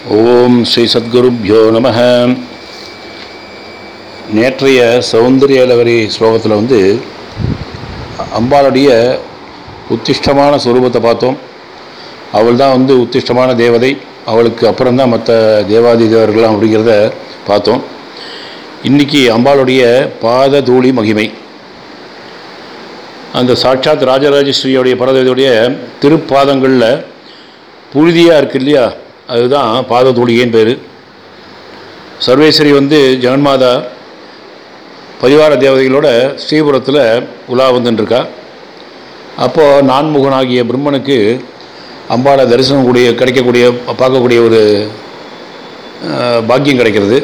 ஓம் ஸ்ரீ சத்குருப்யோ நம நேற்றைய சௌந்தர்யலவரி ஸ்லோகத்தில் வந்து அம்பாளுடைய உத்திஷ்டமான ஸ்வரூபத்தை பார்த்தோம் அவள் தான் வந்து உத்திஷ்டமான தேவதை அவளுக்கு அப்புறம்தான் மற்ற தேவாதி தேவர்கள்லாம் அப்படிங்கிறத பார்த்தோம் இன்னைக்கு அம்பாளுடைய பாத தூளி மகிமை அந்த சாட்சாத் ராஜராஜேஸ்வரியோடைய பரதேவதையுடைய திருப்பாதங்களில் புழுதியாக இருக்கு இல்லையா அதுதான் பாத தூளிகேன்னு பேர் சர்வேஸ்வரி வந்து ஜெகன்மாதா பரிவார தேவதைகளோட ஸ்ரீபுரத்தில் உலா வந்துட்டுருக்கா அப்போது நான்முகனாகிய பிரம்மனுக்கு அம்பாளை தரிசனம் கூடிய கிடைக்கக்கூடிய பார்க்கக்கூடிய ஒரு அஹ், பாக்கியம் கிடைக்கிறது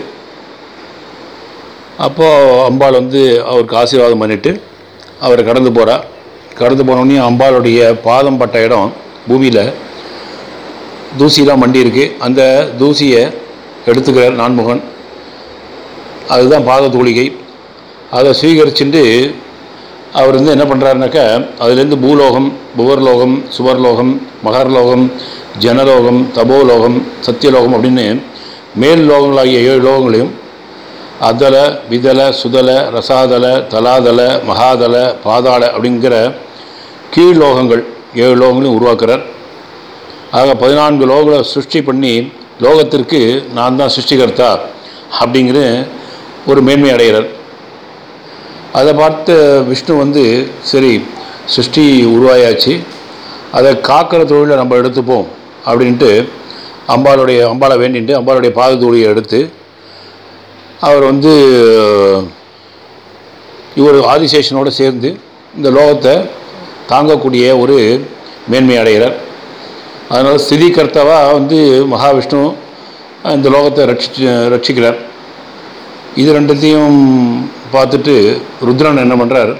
அப்போது அம்பாள் வந்து அவருக்கு ஆசீர்வாதம் பண்ணிவிட்டு அவரை கடந்து போகிறா கடந்து போனோடனே அம்பாளுடைய பாதம் பட்ட இடம் பூமியில் தூசிலாம் மண்டி இருக்கு அந்த தூசியை எடுத்துக்கிறார் நான்முகன் அதுதான் பாத தூளிகை அதை சுவீகரிச்சுட்டு அவர் வந்து என்ன பண்ணுறாருனாக்கா அதுலேருந்து பூலோகம் புவர்லோகம் சுவர்லோகம் மகர்லோகம் ஜனலோகம் தபோலோகம் சத்தியலோகம் அப்படின்னு மேல் லோகங்களாகிய ஏழு லோகங்களையும் அதல விதல சுதல ரசாதல தலாதல மகாதல பாதாள அப்படிங்கிற கீழ் லோகங்கள் ஏழு லோகங்களையும் உருவாக்குறார் ஆக பதினான்கு லோகங்களை சிருஷ்டி பண்ணி லோகத்திற்கு நான் தான் சிருஷ்டிகர்த்தா அப்படிங்கிற ஒரு மேன்மை அடைகிறார் அதை பார்த்து விஷ்ணு வந்து சரி சிருஷ்டி உருவாயாச்சு அதை காக்கிற தொழிலை நம்ம எடுத்துப்போம் அப்படின்ட்டு அம்பாளுடைய அம்பாளை வேண்டிட்டு அம்பாளுடைய பாதத்தூளியை எடுத்து அவர் வந்து இவர் ஆதிசேஷனோடு சேர்ந்து இந்த லோகத்தை தாங்கக்கூடிய ஒரு மேன்மை அடைகிறார் அதனால் ஸ்திதிகர்த்தாவாக வந்து மகாவிஷ்ணு இந்த லோகத்தை ரட்சி ரட்சிக்கிறார் இது ரெண்டுத்தையும் பார்த்துட்டு ருத்ரன் என்ன பண்ணுறார்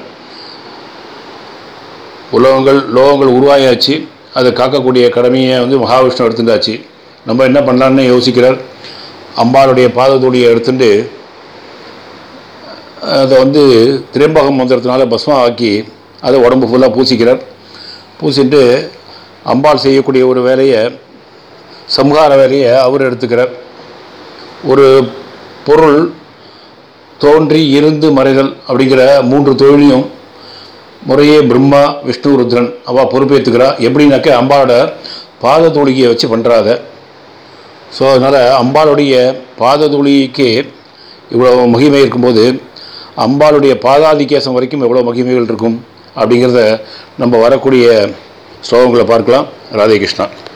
உலகங்கள் லோகங்கள் உருவாயாச்சு அதை காக்கக்கூடிய கடமையை வந்து மகாவிஷ்ணு எடுத்துட்டாச்சு நம்ம என்ன பண்ணலான்னு யோசிக்கிறார் அம்பாளுடைய பாதத்தூளியை எடுத்துட்டு அதை வந்து திரியம்பகம் மந்திரத்தினால பஸ்மம் ஆக்கி அதை உடம்பு ஃபுல்லாக பூசிக்கிறார் பூசிட்டு அம்பாள் செய்யக்கூடிய ஒரு வேலையை சம்ஹார வேலையை அவர் எடுத்துக்கிறார் ஒரு பொருள் தோன்றி இருந்து மறைதல் அப்படிங்கிற மூன்று தொழிலையும் முறையே பிரம்மா விஷ்ணு ருத்ரன் அவள் பொறுப்பேற்றுக்கிறா எப்படின்னாக்க அம்பாளோட பாத தூளிகையை வச்சு பண்ணுறாத ஸோ அதனால் அம்பாளுடைய பாத தூளிக்கு இவ்வளோ மகிமை இருக்கும்போது அம்பாளுடைய பாதாதிகேசம் வரைக்கும் எவ்வளோ மகிமைகள் இருக்கும் அப்படிங்கிறத நம்ம வரக்கூடிய ஸ்லோகங்களை பார்க்கலாம் ராதே கிருஷ்ணா